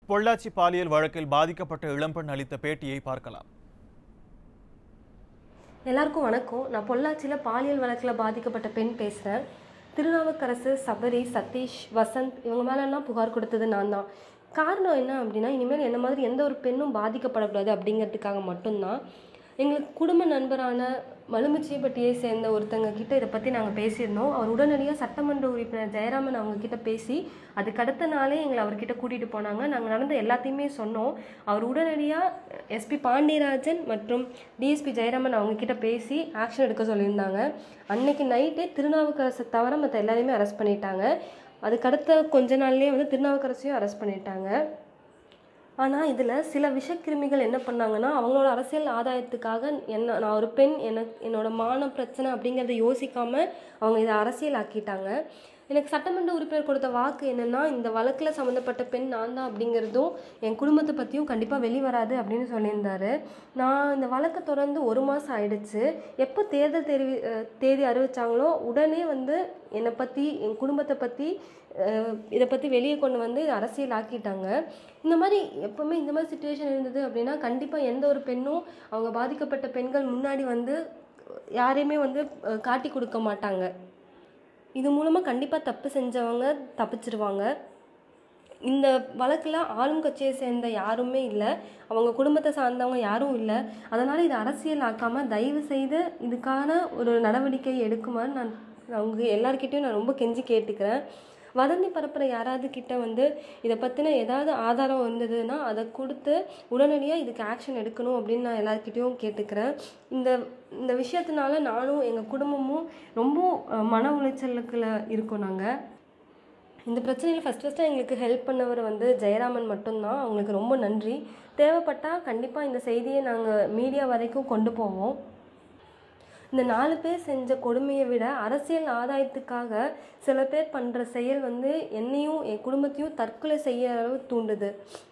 பொள்ளாச்சி பாலியல் வழக்கில் பாதிக்கப்பட்ட இளம்பெண் அளித்த பேட்டியை பார்க்கலாம் எல்லாருக்கும் வணக்கம் நான் பொள்ளாச்சியில் பாலியல் வழக்கில் பாதிக்கப்பட்ட பெண் பேசுகிறேன் திருநாவுக்கரசு சபரி சதீஷ் வசந்த் இவங்க மேலெல்லாம் புகார் கொடுத்தது நான் தான் காரணம் என்ன அப்படின்னா இனிமேல் என்ன மாதிரி எந்த ஒரு பெண்ணும் பாதிக்கப்படக்கூடாது அப்படிங்கிறதுக்காக மட்டும்தான் எங்களுக்கு குடும்ப நண்பரான மலுமிச்சிப்பட்டியை சேர்ந்த ஒருத்தங்க கிட்ட இதை பற்றி நாங்கள் பேசியிருந்தோம் அவர் உடனடியாக சட்டமன்ற உறுப்பினர் ஜெயராமன் அவங்க கிட்ட பேசி அதுக்கு அடுத்த நாளே எங்களை அவர்கிட்ட கூட்டிகிட்டு போனாங்க நாங்கள் நடந்த எல்லாத்தையுமே சொன்னோம் அவர் உடனடியாக எஸ்பி பாண்டியராஜன் மற்றும் டிஎஸ்பி ஜெயராமன் அவங்க கிட்ட பேசி ஆக்ஷன் எடுக்க சொல்லியிருந்தாங்க அன்னைக்கு நைட்டே திருநாவுக்கரசை தவிர மற்ற எல்லாரையுமே அரெஸ்ட் பண்ணிட்டாங்க அதுக்கடுத்த கொஞ்ச நாள்லேயே வந்து திருநாவுக்கரசையும் அரெஸ்ட் பண்ணிட்டாங்க ஆனால் இதில் சில விஷக்கிருமிகள் என்ன பண்ணாங்கன்னா அவங்களோட அரசியல் ஆதாயத்துக்காக என்ன நான் ஒரு பெண் எனக்கு என்னோட மான பிரச்சனை அப்படிங்கிறத யோசிக்காமல் அவங்க இதை அரசியல் ஆக்கிட்டாங்க எனக்கு சட்டமன்ற உறுப்பினர் கொடுத்த வாக்கு என்னென்னா இந்த வழக்கில் சம்மந்தப்பட்ட பெண் நான் தான் அப்படிங்கிறதும் என் குடும்பத்தை பற்றியும் கண்டிப்பாக வெளிவராது அப்படின்னு சொல்லியிருந்தாரு நான் இந்த வழக்கை தொடர்ந்து ஒரு மாதம் ஆயிடுச்சு எப்போ தேர்தல் தெரிவி அஹ் தேதி அறிவிச்சாங்களோ உடனே வந்து என்னை பற்றி என் குடும்பத்தை பற்றி இதை பற்றி வெளியே கொண்டு வந்து அரசியல் ஆக்கிட்டாங்க இந்த மாதிரி எப்போவுமே இந்த மாதிரி சுச்சுவேஷன் இருந்தது அப்படின்னா கண்டிப்பாக எந்த ஒரு பெண்ணும் அவங்க பாதிக்கப்பட்ட பெண்கள் முன்னாடி வந்து யாரையுமே வந்து அஹ், காட்டி கொடுக்க மாட்டாங்க இது மூலமாக கண்டிப்பாக தப்பு செஞ்சவங்க தப்பிச்சிருவாங்க இந்த வழக்கில் ஆளும் கட்சியை சேர்ந்த யாருமே இல்லை அவங்க குடும்பத்தை சார்ந்தவங்க யாரும் இல்லை அதனால் இதை அரசியல் ஆக்காமல் தயவு செய்து இதுக்கான ஒரு நடவடிக்கை எடுக்குமாறு நான் அவங்க எல்லார்கிட்டயும் நான் ரொம்ப கெஞ்சி கேட்டுக்கிறேன் வதந்தி பரப்புற யாராவது கிட்ட வந்து இதை பற்றின ஏதாவது ஆதாரம் இருந்ததுன்னா அதை கொடுத்து உடனடியாக இதுக்கு ஆக்ஷன் எடுக்கணும் அப்படின்னு நான் எல்லார்கிட்டயும் கேட்டுக்கிறேன் இந்த இந்த விஷயத்தினால நானும் எங்கள் குடும்பமும் ரொம்ப அஹ், மன உளைச்சலுக்குள்ள இருக்கோம் நாங்கள் இந்த பிரச்சனையில் ஃபஸ்ட் ஃபஸ்ட்டு எங்களுக்கு ஹெல்ப் பண்ணவர் வந்து ஜெயராமன் மட்டும்தான் அவங்களுக்கு ரொம்ப நன்றி தேவைப்பட்டால் கண்டிப்பாக இந்த செய்தியை நாங்கள் மீடியா வரைக்கும் கொண்டு போவோம் இந்த நாலு பேர் செஞ்ச கொடுமையை விட அரசியல் ஆதாயத்துக்காக சில பேர் பண்ணுற செயல் வந்து என்னையும் என் குடும்பத்தையும் தற்கொலை செய்ய அளவு தூண்டுது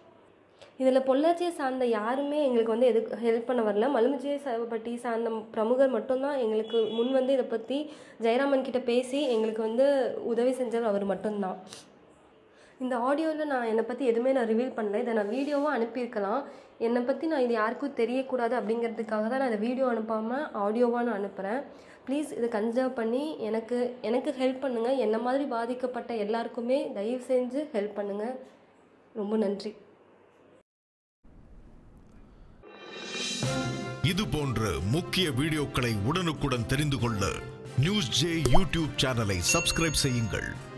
இதில் பொள்ளாச்சியை சார்ந்த யாருமே எங்களுக்கு வந்து எதுக்கு ஹெல்ப் பண்ண வரல மலுமிச்சியை சேவப்பட்டி சார்ந்த பிரமுகர் மட்டும்தான் எங்களுக்கு முன் வந்து இதை பற்றி ஜெயராமன் கிட்ட பேசி எங்களுக்கு வந்து உதவி செஞ்சவர் அவர் மட்டும்தான் இந்த ஆடியோவில் நான் என்னை பற்றி எதுவுமே நான் ரிவீல் பண்ணல இதை நான் வீடியோவாக அனுப்பியிருக்கலாம் என்னை பற்றி நான் இது யாருக்கும் தெரியக்கூடாது அப்படிங்கிறதுக்காக தான் நான் இந்த வீடியோ அனுப்பாமல் ஆடியோவாக நான் அனுப்புகிறேன் ப்ளீஸ் இதை கன்சர்வ் பண்ணி எனக்கு எனக்கு ஹெல்ப் பண்ணுங்கள் என்ன மாதிரி பாதிக்கப்பட்ட எல்லாருக்குமே தயவு செஞ்சு ஹெல்ப் பண்ணுங்கள் ரொம்ப நன்றி இது போன்ற முக்கிய வீடியோக்களை உடனுக்குடன் தெரிந்து கொள்ள நியூஸ் ஜே யூடியூப் சேனலை சப்ஸ்கிரைப் செய்யுங்கள்